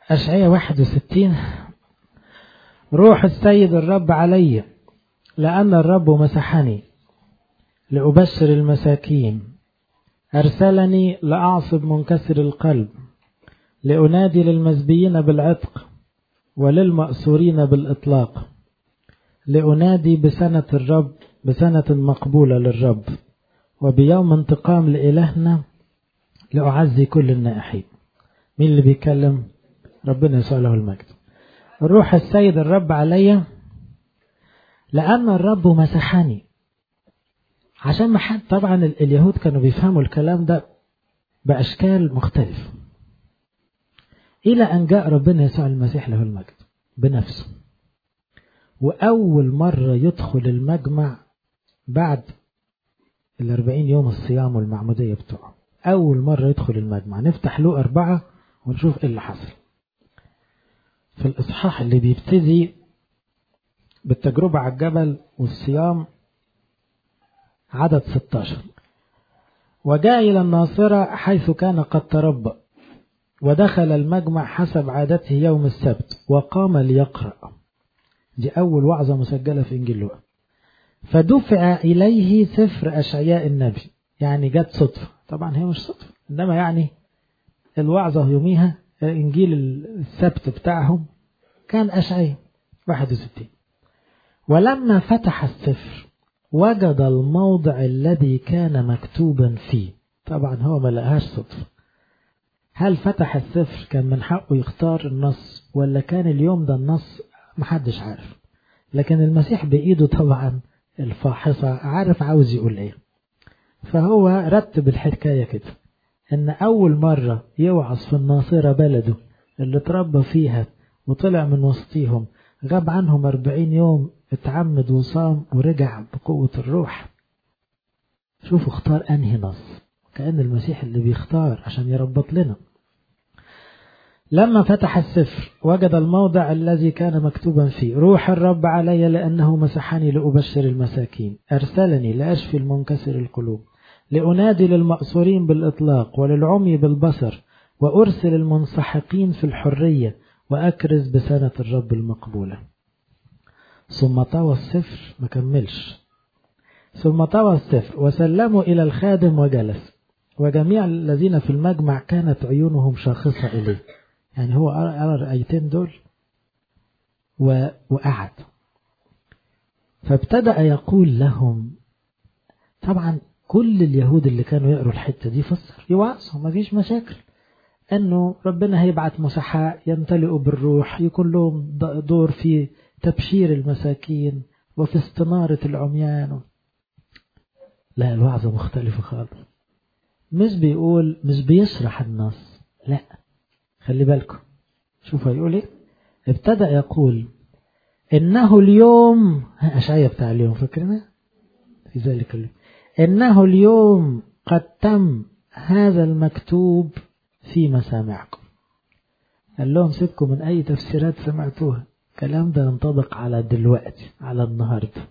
أشعية 61 روح السيد الرب علي لأن الرب مسحني لأبشر المساكين أرسلني لأعصب منكسر القلب لأنادي للمزبيين بالعتق وللمأسورين بالإطلاق لأنادي بسنة الرب بسنة مقبولة للرب وبيوم انتقام لإلهنا لأعزي كل النائحين مين اللي بيتكلم ربنا يسوع له المجد الروح السيد الرب عليا لأن الرب مسحني عشان ما حد طبعا اليهود كانوا بيفهموا الكلام ده بأشكال مختلفة إلى أن جاء ربنا يسوع المسيح له المجد بنفسه وأول مرة يدخل المجمع بعد الأربعين يوم الصيام والمعمودية بتوعه أول مرة يدخل المجمع نفتح له أربعة ونشوف إيه اللي حصل في الإصحاح اللي بيبتدي بالتجربة على الجبل والصيام عدد 16 وجاء إلى الناصرة حيث كان قد تربى ودخل المجمع حسب عادته يوم السبت وقام ليقرأ دي أول وعظة مسجلة في إنجيل لوقا فدفع إليه سفر أشعياء النبي يعني جت صدفة طبعا هي مش صدفة إنما يعني الوعظة يوميها إنجيل السبت بتاعهم كان أشعياء 61 ولما فتح السفر وجد الموضع الذي كان مكتوبا فيه طبعا هو ما لقاهاش صدفة هل فتح السفر كان من حقه يختار النص ولا كان اليوم ده النص محدش عارف لكن المسيح بإيده طبعا الفاحصة عارف عاوز يقول ايه فهو رتب الحكاية كده ان اول مرة يوعظ في الناصرة بلده اللي اتربى فيها وطلع من وسطيهم غاب عنهم أربعين يوم اتعمد وصام ورجع بقوة الروح شوفوا اختار أنهي نص كأن المسيح اللي بيختار عشان يربط لنا لما فتح السفر وجد الموضع الذي كان مكتوبا فيه روح الرب علي لأنه مسحني لأبشر المساكين أرسلني لأشفي المنكسر القلوب لأنادي للمأسورين بالإطلاق وللعمي بالبصر وأرسل المنسحقين في الحرية وأكرز بسنة الرب المقبولة ثم طوى السفر ما كملش ثم طوى السفر وسلموا إلى الخادم وجلس وجميع الذين في المجمع كانت عيونهم شاخصة إليه يعني هو قرأ الآيتين دول وقعد فابتدأ يقول لهم طبعا كل اليهود اللي كانوا يقروا الحتة دي فسر يوعظوا ما فيش مشاكل انه ربنا هيبعت مسحاء يمتلئوا بالروح يكون لهم دور في تبشير المساكين وفي استنارة العميان لا الوعظة مختلفة خالص مش بيقول مش بيشرح النص لا خلي بالكم شوفوا هيقول ايه ابتدأ يقول انه اليوم اشعيا بتاع اليوم فاكرنا في ذلك اليوم انه اليوم قد تم هذا المكتوب في مسامعكم قال لهم سيبكم من اي تفسيرات سمعتوها الكلام ده ينطبق على دلوقتي على النهارده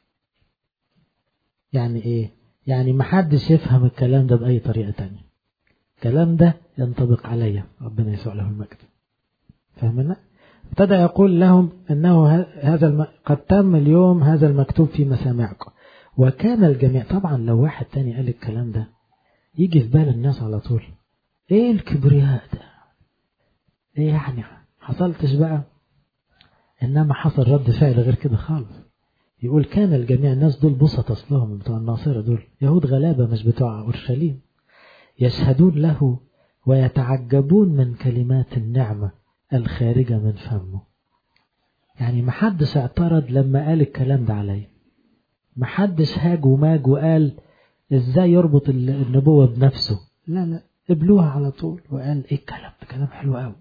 يعني ايه يعني محدش يفهم الكلام ده بأي طريقة تانية الكلام ده ينطبق عليا ربنا يسوع له المجد فهمنا ابتدى يقول لهم انه هذا الم... قد تم اليوم هذا المكتوب في مسامعكم وكان الجميع طبعا لو واحد تاني قال الكلام ده يجي في بال الناس على طول ايه الكبرياء ده ايه يعني حصلتش بقى انما حصل رد فعل غير كده خالص يقول كان الجميع الناس دول بسط اصلهم بتوع الناصرة دول يهود غلابة مش بتوع اورشليم يشهدون له ويتعجبون من كلمات النعمة الخارجة من فمه يعني محدش اعترض لما قال الكلام ده عليه محدش هاج وماج وقال ازاي يربط النبوة بنفسه لا لا قبلوها على طول وقال ايه الكلام ده كلام حلو قوي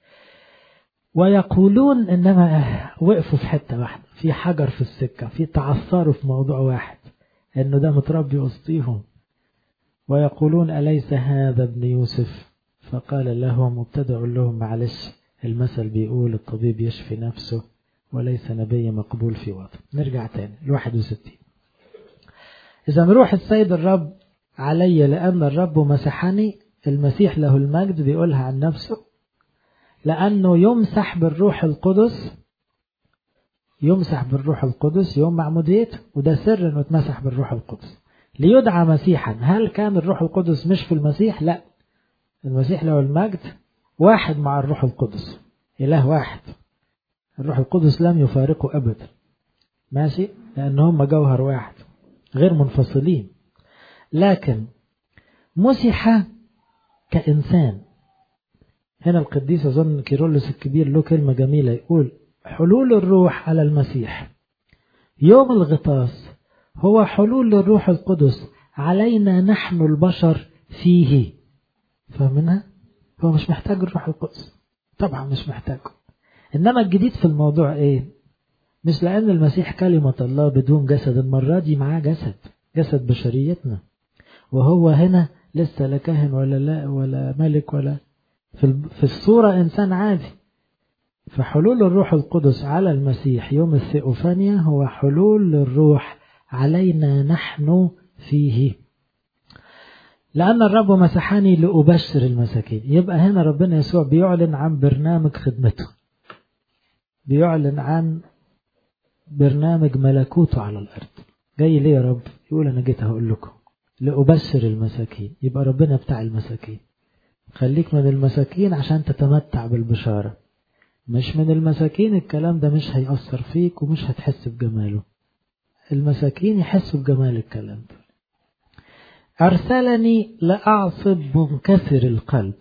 ويقولون انما وقفوا في حته واحده في حجر في السكه في تعثروا في موضوع واحد انه ده متربي وسطيهم ويقولون اليس هذا ابن يوسف فقال لهم ابتدأوا لهم معلش المثل بيقول الطبيب يشفي نفسه وليس نبي مقبول في وطن نرجع تاني الواحد وستين إذا روح السيد الرب علي لأن الرب مسحني المسيح له المجد بيقولها عن نفسه لأنه يمسح بالروح القدس يمسح بالروح القدس يوم معموديته وده سر انه اتمسح بالروح القدس ليدعى مسيحا هل كان الروح القدس مش في المسيح لا المسيح له المجد واحد مع الروح القدس إله واحد الروح القدس لم يفارقه أبدا ماشي لأن هم جوهر واحد غير منفصلين لكن مسح كإنسان هنا القديس أظن كيرلس الكبير له كلمة جميلة يقول حلول الروح على المسيح يوم الغطاس هو حلول الروح القدس علينا نحن البشر فيه فاهمينها؟ هو مش محتاج الروح القدس طبعا مش محتاجه إنما الجديد في الموضوع إيه؟ مش لأن المسيح كلمة الله بدون جسد المرة دي معاه جسد جسد بشريتنا وهو هنا لسه لا كاهن ولا لا ولا ملك ولا في في الصورة إنسان عادي فحلول الروح القدس على المسيح يوم الثيوفانيا هو حلول الروح علينا نحن فيه لأن الرب مسحني لأبشر المساكين يبقى هنا ربنا يسوع بيعلن عن برنامج خدمته بيعلن عن برنامج ملكوته على الأرض جاي ليه يا رب يقول أنا جيت هقول لكم لأبشر المساكين يبقى ربنا بتاع المساكين خليك من المساكين عشان تتمتع بالبشارة مش من المساكين الكلام ده مش هيأثر فيك ومش هتحس بجماله المساكين يحسوا بجمال الكلام ده أرسلني لأعصب منكسر القلب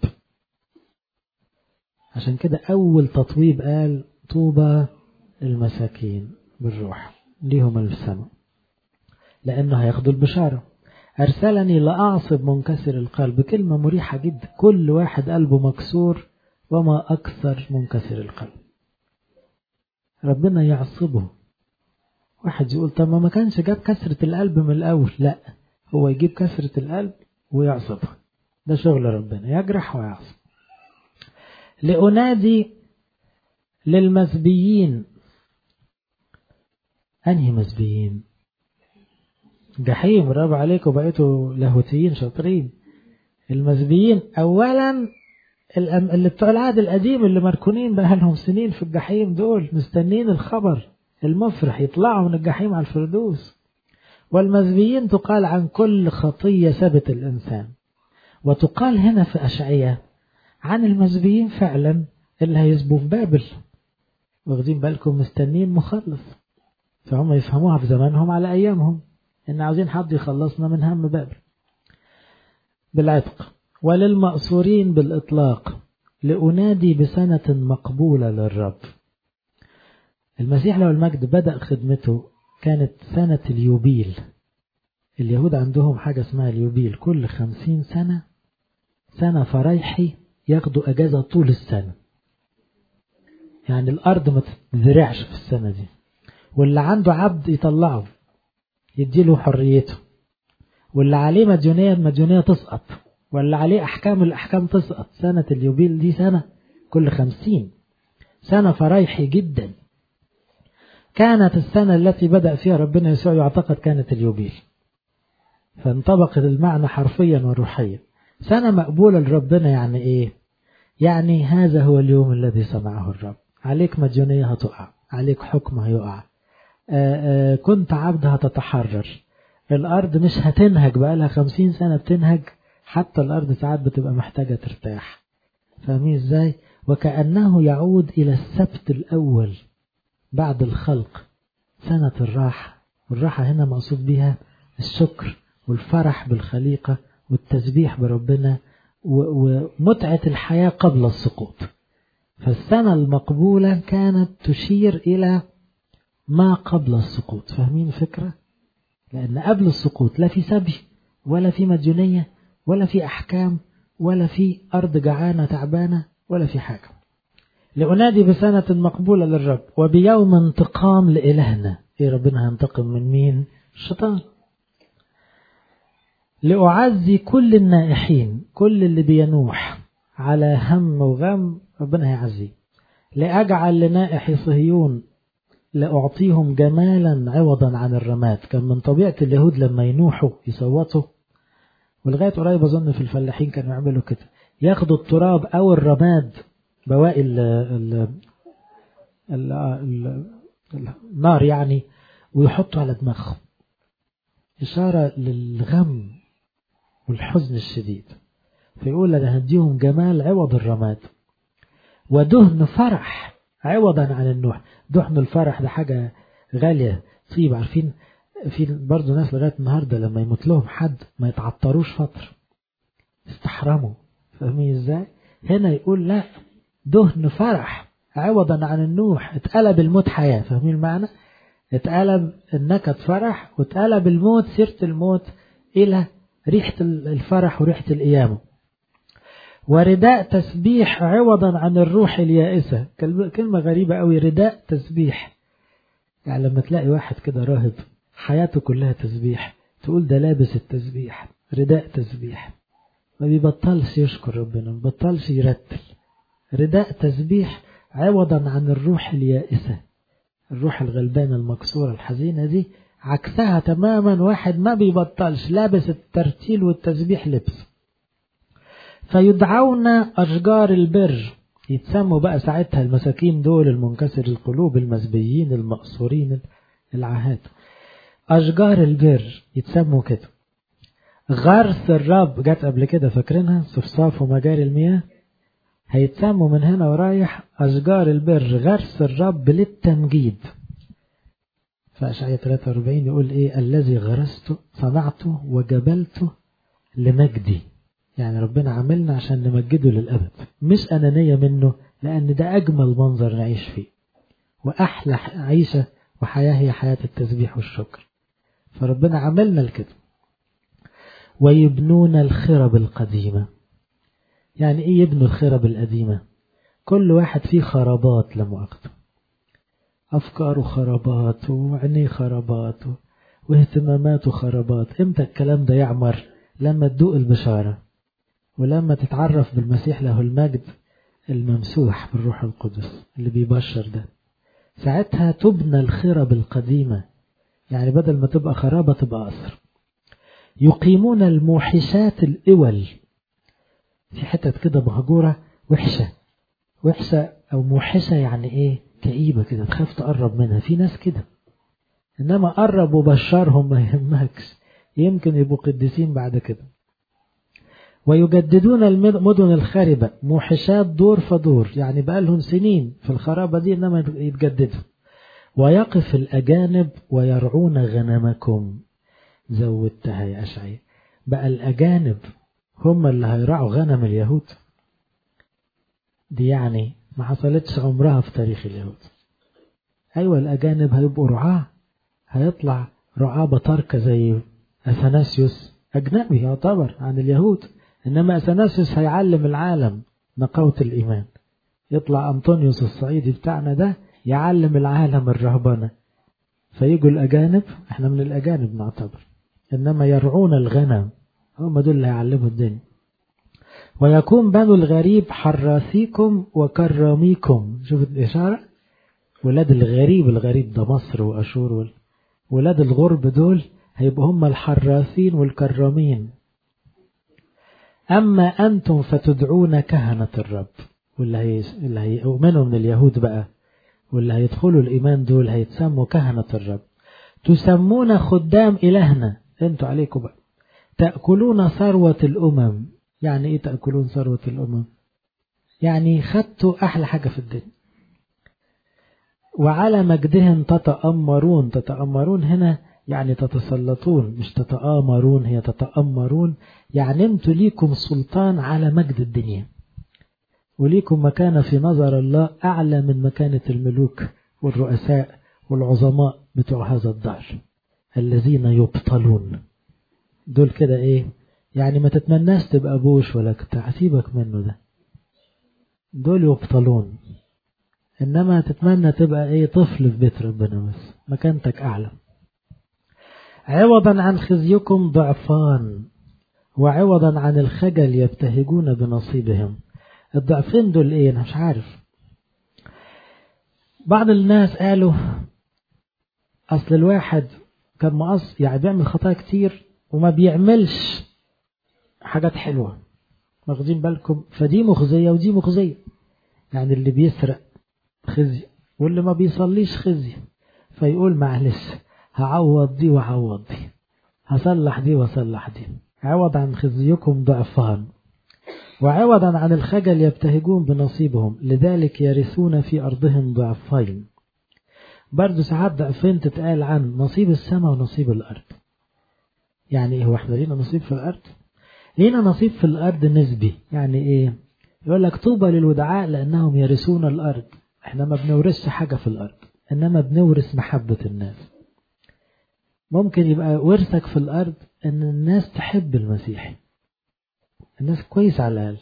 عشان كده أول تطويب قال طوبى المساكين بالروح ليهم السماء لأنه هياخدوا البشارة أرسلني لأعصب منكسر القلب كلمة مريحة جدا كل واحد قلبه مكسور وما أكثر منكسر القلب ربنا يعصبه واحد يقول طب ما كانش جاب كسرة القلب من الأول لا هو يجيب كسرة القلب ويعصبها ده شغل ربنا يجرح ويعصب لأنادي للمسبيين أنهي مسبيين جحيم برافو عليكم بقيتوا لاهوتيين شاطرين المسبيين أولا اللي بتوع العهد القديم اللي مركونين بقى لهم سنين في الجحيم دول مستنين الخبر المفرح يطلعوا من الجحيم على الفردوس والمزبيين تقال عن كل خطية سبت الإنسان وتقال هنا في أشعية عن المزبيين فعلا اللي هيسبوا في بابل واخدين بالكم مستنين مخلص فهم يفهموها في زمانهم على أيامهم إن عاوزين حد يخلصنا من هم بابل بالعتق وللمأسورين بالإطلاق لأنادي بسنة مقبولة للرب المسيح له المجد بدأ خدمته كانت سنة اليوبيل اليهود عندهم حاجة اسمها اليوبيل كل خمسين سنة سنة فرايحي ياخدوا أجازة طول السنة يعني الأرض ما تتزرعش في السنة دي واللي عنده عبد يطلعه يديله حريته واللي عليه مديونية المديونية تسقط واللي عليه أحكام الأحكام تسقط سنة اليوبيل دي سنة كل خمسين سنة فرايحي جدا كانت السنة التي بدأ فيها ربنا يسوع يعتقد كانت اليوبيل فانطبق المعنى حرفيا وروحيا سنة مقبولة لربنا يعني ايه يعني هذا هو اليوم الذي صنعه الرب عليك مديونية هتقع عليك حكم هيقع آآ آآ كنت عبد هتتحرر الأرض مش هتنهج بقى لها خمسين سنة بتنهج حتى الأرض ساعات بتبقى محتاجة ترتاح فاهمين ازاي وكأنه يعود إلى السبت الأول بعد الخلق سنة الراحة والراحة هنا مقصود بها الشكر والفرح بالخليقة والتسبيح بربنا ومتعة الحياة قبل السقوط فالسنة المقبولة كانت تشير إلى ما قبل السقوط فاهمين الفكرة؟ لأن قبل السقوط لا في سبي ولا في مديونية ولا في أحكام ولا في أرض جعانة تعبانة ولا في حاجة لأنادي بسنة مقبولة للرب وبيوم انتقام لإلهنا إيه ربنا هينتقم من مين الشيطان لأعزي كل النائحين كل اللي بينوح على هم وغم ربنا هيعزيه لأجعل لنائحي صهيون لأعطيهم جمالا عوضا عن الرماد كان من طبيعة اليهود لما ينوحوا يصوتوا ولغاية قريب أظن في الفلاحين كانوا يعملوا كده ياخدوا التراب أو الرماد بواقي ال ال ال ال النار يعني ويحطوا على دماغهم إشارة للغم والحزن الشديد فيقول أنا هديهم جمال عوض الرماد ودهن فرح عوضا عن النوح دهن الفرح ده حاجة غالية طيب عارفين في برضه ناس لغاية النهاردة لما يموت لهم حد ما يتعطروش فترة استحرموا فاهمين ازاي هنا يقول لا دهن فرح عوضا عن النوح اتقلب الموت حياة فاهمين المعنى اتقلب النكد فرح واتقلب الموت سيرة الموت إلى ريحة الفرح وريحة القيامة ورداء تسبيح عوضا عن الروح اليائسة كلمة غريبة قوي رداء تسبيح يعني لما تلاقي واحد كده راهب حياته كلها تسبيح تقول ده لابس التسبيح رداء تسبيح ما بيبطلش يشكر ربنا ما بيبطلش يرتل رداء تسبيح عوضا عن الروح اليائسة الروح الغلبانة المكسورة الحزينة دي عكسها تماما واحد ما بيبطلش لابس الترتيل والتسبيح لبس فيدعون أشجار البر يتسموا بقى ساعتها المساكين دول المنكسر القلوب المزبيين المقصورين العهات أشجار البر يتسموا كده غرس الرب جت قبل كده فاكرينها صفصاف ومجاري المياه هيتسموا من هنا ورايح أشجار البر غرس الرب للتمجيد فأشعية 43 يقول إيه الذي غرسته صنعته وجبلته لمجدي يعني ربنا عاملنا عشان نمجده للأبد مش أنانية منه لأن ده أجمل منظر نعيش فيه وأحلى عيشة وحياة هي حياة التسبيح والشكر فربنا عملنا لكده ويبنون الخرب القديمة يعني ايه يبنوا الخرب القديمة كل واحد فيه خرابات لمؤاخذة أفكاره خرابات وعينيه خرابات واهتماماته خرابات امتى الكلام ده يعمر لما تدوق البشارة ولما تتعرف بالمسيح له المجد الممسوح بالروح القدس اللي بيبشر ده ساعتها تبنى الخرب القديمة يعني بدل ما تبقى خرابة تبقى قصر يقيمون الموحشات الإول في حتت كده مهجورة وحشة وحشة أو موحشة يعني إيه كئيبة كده تخاف تقرب منها في ناس كده إنما قرب وبشرهم ما يهمكش يمكن يبقوا قديسين بعد كده ويجددون المدن الخاربة موحشات دور فدور يعني بقى لهم سنين في الخرابة دي إنما يتجددوا ويقف الأجانب ويرعون غنمكم زودتها يا أشعي بقى الأجانب هم اللي هيرعوا غنم اليهود دي يعني ما حصلتش عمرها في تاريخ اليهود أيوة الأجانب هيبقوا رعاة هيطلع رعاة بطاركة زي أثناسيوس أجنبي يعتبر عن اليهود إنما أثناسيوس هيعلم العالم نقاوة الإيمان يطلع أنطونيوس الصعيدي بتاعنا ده يعلم العالم الرهبنة فيجوا الأجانب احنا من الأجانب نعتبر إنما يرعون الغنم هم دول اللي هيعلموا الدنيا ويكون بنو الغريب حراثيكم وكراميكم شوف الإشارة ولاد الغريب الغريب ده مصر وأشور ولاد الغرب دول هيبقوا هم الحراثين والكرامين أما أنتم فتدعون كهنة الرب واللي هي اللي هيؤمنوا من اليهود بقى واللي هيدخلوا الإيمان دول هيتسموا كهنة الرب تسمون خدام إلهنا انتوا عليكم بقى تأكلون ثروة الأمم يعني إيه تأكلون ثروة الأمم يعني خدتوا أحلى حاجة في الدنيا وعلى مجدهم تتأمرون تتأمرون هنا يعني تتسلطون مش تتآمرون هي تتأمرون يعني انتوا ليكم سلطان على مجد الدنيا وليكم مكانة في نظر الله أعلى من مكانة الملوك والرؤساء والعظماء بتوع هذا الدار الذين يبطلون دول كده ايه يعني ما تتمناش تبقى بوش ولا كتاع سيبك منه ده دول يبطلون انما تتمنى تبقى ايه طفل في بيت ربنا بس مكانتك اعلى عوضا عن خزيكم ضعفان وعوضا عن الخجل يبتهجون بنصيبهم الضعفين دول ايه انا مش عارف بعض الناس قالوا اصل الواحد كان مقص يعني بيعمل خطايا كتير وما بيعملش حاجات حلوة واخدين بالكم فدي مخزية ودي مخزية يعني اللي بيسرق خزي واللي ما بيصليش خزي فيقول معلش هعوض دي وعوض دي هصلح دي وصلح دي عوض عن خزيكم ضعفان وعوضا عن الخجل يبتهجون بنصيبهم لذلك يرثون في أرضهم ضعفين برضه ساعات ضعفين تتقال عن نصيب السماء ونصيب الأرض يعني ايه هو احنا لينا نصيب في الأرض لينا نصيب في الأرض نسبي يعني ايه يقول لك طوبى للودعاء لأنهم يرثون الأرض احنا ما بنورثش حاجة في الأرض إنما بنورث محبة الناس ممكن يبقى ورثك في الأرض إن الناس تحب المسيح الناس كويس على الأقل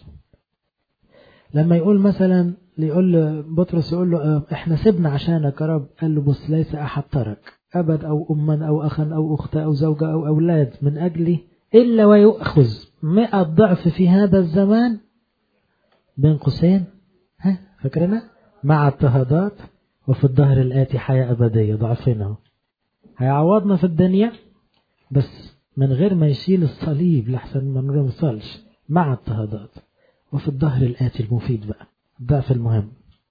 لما يقول مثلا يقول بطرس يقول له احنا سيبنا عشانك يا رب قال له بص ليس أحد ترك أبد أو أما أو أخا أو أخت أو زوجة أو أولاد من أجلي إلا ويؤخذ مئة ضعف في هذا الزمان بين قوسين ها فاكرنا مع اضطهادات وفي الظهر الآتي حياة أبدية ضعفنا هيعوضنا في الدنيا بس من غير ما يشيل الصليب لحسن ما نوصلش مع اضطهادات وفي الظهر الآتي المفيد بقى الضعف المهم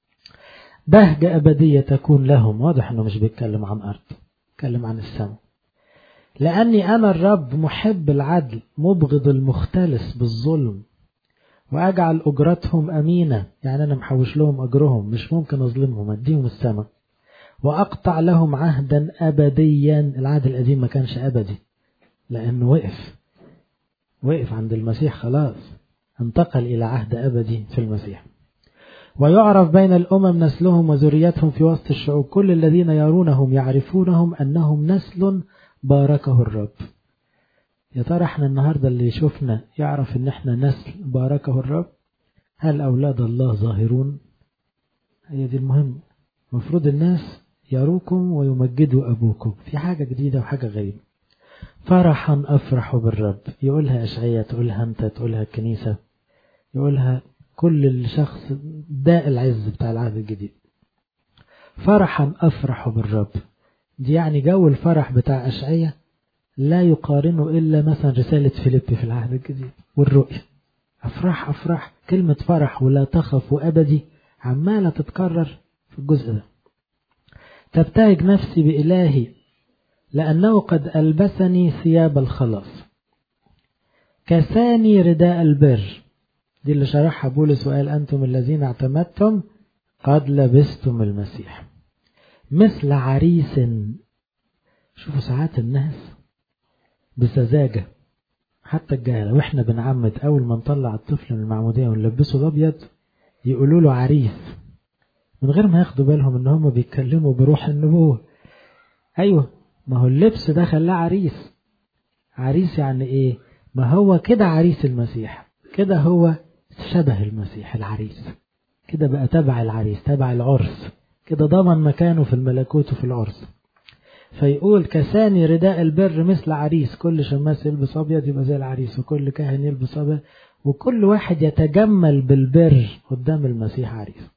بهجة أبدية تكون لهم واضح أنه مش بيتكلم عن أرض بيتكلم عن السماء لأني أنا الرب محب العدل مبغض المختلس بالظلم وأجعل أجرتهم أمينة يعني أنا محوش لهم أجرهم مش ممكن أظلمهم أديهم السماء وأقطع لهم عهدا أبديا العهد القديم ما كانش أبدي لأنه وقف وقف عند المسيح خلاص انتقل إلى عهد أبدي في المسيح ويعرف بين الأمم نسلهم وذريتهم في وسط الشعوب كل الذين يرونهم يعرفونهم أنهم نسل باركه الرب يا ترى احنا النهاردة اللي يشوفنا يعرف ان احنا نسل باركه الرب هل أولاد الله ظاهرون هي دي المهم المفروض الناس يروكم ويمجدوا أبوكم في حاجة جديدة وحاجة غريبة فرحا أفرح بالرب يقولها أشعية تقولها أنت تقولها الكنيسة يقولها كل الشخص داء العز بتاع العهد الجديد فرحا أفرح بالرب دي يعني جو الفرح بتاع أشعية لا يقارنه إلا مثلا رسالة فيليبي في العهد الجديد والرؤية أفرح أفرح كلمة فرح ولا تخف وأبدي عمالة تتكرر في الجزء ده تبتهج نفسي بإلهي لأنه قد ألبسني ثياب الخلاص كساني رداء البر دي اللي شرحها بولس وقال أنتم الذين اعتمدتم قد لبستم المسيح مثل عريس شوفوا ساعات الناس بسذاجة حتى الجهلة واحنا بنعمد أول ما نطلع الطفل من المعمودية ونلبسه الأبيض يقولوا له عريس من غير ما ياخدوا بالهم ان هم بيتكلموا بروح النبوة ايوه ما هو اللبس ده خلاه عريس عريس يعني ايه ما هو كده عريس المسيح كده هو شبه المسيح العريس كده بقى تبع العريس تبع العرس كده ضمن مكانه في الملكوت وفي العرس فيقول كساني رداء البر مثل عريس كل شماس يلبس ابيض يبقى زي العريس وكل كاهن يلبس ابيض وكل واحد يتجمل بالبر قدام المسيح عريس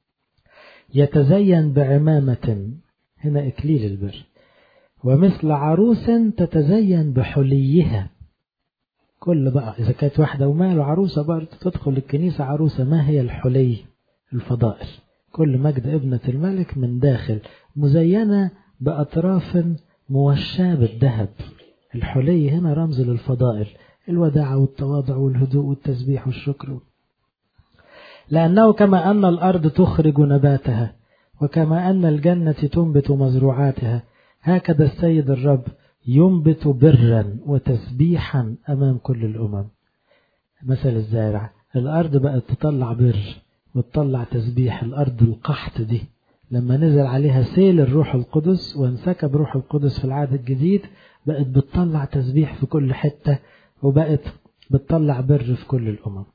يتزين بعمامة هنا إكليل البر ومثل عروس تتزين بحليها كل بقى إذا كانت واحدة وماله عروسة برضه تدخل الكنيسة عروسة ما هي الحلي الفضائل كل مجد ابنة الملك من داخل مزينة بأطراف موشاة بالذهب الحلي هنا رمز للفضائل الوداعة والتواضع والهدوء والتسبيح والشكر لأنه كما أن الأرض تخرج نباتها وكما أن الجنة تنبت مزروعاتها هكذا السيد الرب ينبت برا وتسبيحا أمام كل الأمم مثل الزارع الأرض بقت تطلع بر وتطلع تسبيح الأرض القحط دي لما نزل عليها سيل الروح القدس وانسكب روح القدس في العهد الجديد بقت بتطلع تسبيح في كل حتة وبقت بتطلع بر في كل الأمم